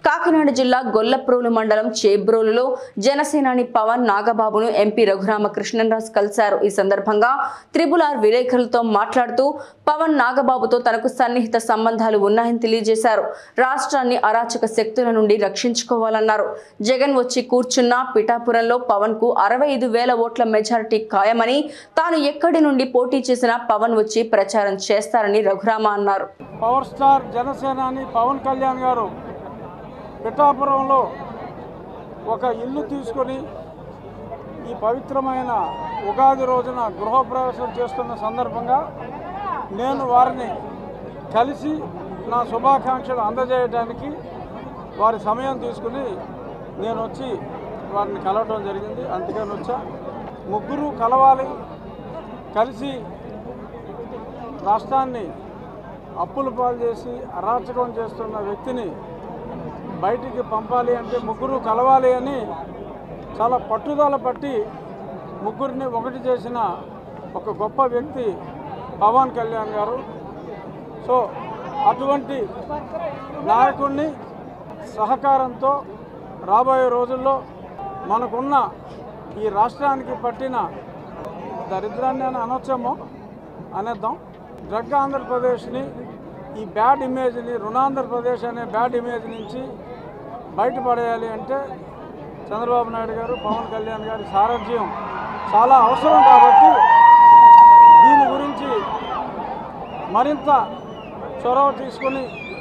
కాకినాడ జిల్లా గొల్లప్రోలు మండలం చేబ్రోలులో జనసేనాని పవన్ నాగబాబును ఎంపీ రఘురామకృష్ణరాజు కలిశారు ఈ సందర్భంగా త్రిబుల్ ఆర్ విలేకరులతో మాట్లాడుతూ పవన్ నాగబాబుతో తనకు సన్నిహిత సంబంధాలు ఉన్నాయని తెలియజేశారు రాష్ట్రాన్ని అరాచక శక్తుల నుండి రక్షించుకోవాలన్నారు జగన్ వచ్చి కూర్చున్న పిఠాపురంలో పవన్ కు అరవై ఐదు వేల ఓట్ల మెజారిటీ ఖాయమని తాను ఎక్కడి నుండి పోటీ చేసినా పవన్ వచ్చి ప్రచారం చేస్తారని రఘురామ అన్నారు పవర్ స్టార్ జనసేనాని పవన్ కళ్యాణ్ గారు పిఠాపురంలో ఒక ఇల్లు తీసుకొని ఈ పవిత్రమైన ఉగాది రోజున గృహప్రవేశం చేస్తున్న సందర్భంగా నేను వారిని కలిసి నా శుభాకాంక్షలు అందజేయడానికి వారి సమయం తీసుకుని నేను వచ్చి వారిని కలవడం జరిగింది అందుకని వచ్చా ముగ్గురు కలవాలి కలిసి రాష్ట్రాన్ని అప్పులు పాలు చేసి అరాచకం చేస్తున్న వ్యక్తిని బయటికి పంపాలి అంటే ముగ్గురు కలవాలి అని చాలా పట్టుదల పట్టి ముగ్గురిని ఒకటి చేసిన ఒక గొప్ప వ్యక్తి పవన్ కళ్యాణ్ గారు సో అటువంటి నాయకుడిని సహకారంతో రాబోయే రోజుల్లో మనకున్న ఈ రాష్ట్రానికి పట్టిన దరిద్రాన్ని అని అనొచ్చేమో అనేద్దాం డ్రగ్ ఆంధ్రప్రదేశ్ని ఈ బ్యాడ్ ఇమేజ్ని రుణాంధ్రప్రదేశ్ అనే బ్యాడ్ ఇమేజ్ నుంచి బయటపడేయాలి అంటే చంద్రబాబు నాయుడు గారు పవన్ కళ్యాణ్ గారి సారథ్యం చాలా అవసరం కాబట్టి దీని గురించి మరింత చొరవ తీసుకుని